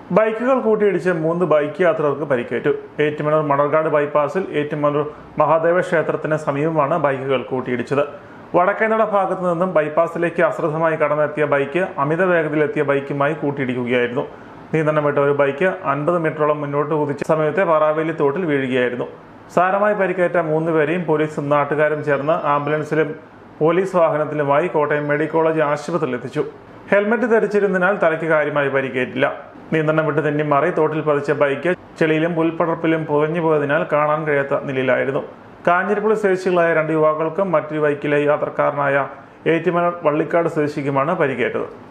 ബൈക്കുകൾ കൂട്ടിയിടിച്ച് മൂന്ന് ബൈക്ക് യാത്രകർക്ക് പരിക്കേറ്റു ഏറ്റുമാനൂർ മണർകാട് ബൈപ്പാസിൽ ഏറ്റുമാനൂർ മഹാദേവ ക്ഷേത്രത്തിന് സമീപമാണ് ബൈക്കുകൾ കൂട്ടിയിടിച്ചത് വടക്കേനട ഭാഗത്തു നിന്നും ബൈപ്പാസിലേക്ക് അശ്രദ്ധമായി കടന്നെത്തിയ ബൈക്ക് അമിത വേഗതയിലെത്തിയ ബൈക്കുമായി കൂട്ടിയിടിക്കുകയായിരുന്നു നിയന്ത്രണം വിട്ട ഒരു ബൈക്ക് അൻപത് മീറ്ററോളം മുന്നോട്ട് കുതിച്ച സമയത്തെ പാറാവേലി തോട്ടിൽ വീഴുകയായിരുന്നു സാരമായി പരിക്കേറ്റ മൂന്ന് പേരെയും പോലീസും നാട്ടുകാരും ചേർന്ന് ആംബുലൻസിലും പോലീസ് വാഹനത്തിലുമായി കോട്ടയം മെഡിക്കൽ കോളേജ് ആശുപത്രിയിൽ എത്തിച്ചു ഹെൽമറ്റ് ധരിച്ചിരുന്നതിനാൽ തലയ്ക്ക് കാര്യമായി പരിക്കേറ്റില്ല നിയന്ത്രണം വിട്ട് തെന്നി മാറി തോട്ടിൽ പതിച്ച ബൈക്ക് ചെളിയിലും പുൽപ്പടർപ്പിലും പുതഞ്ഞു പോയതിനാൽ കാണാൻ കഴിയാത്ത നിലയിലായിരുന്നു കാഞ്ഞിരപ്പള്ളി സ്വദേശികളായ രണ്ട് യുവാക്കൾക്കും മറ്റൊരു ബൈക്കിലെ യാത്രക്കാരനായ ഏറ്റുമല വള്ളിക്കാട് സ്വദേശിക്കുമാണ് പരിക്കേറ്റത്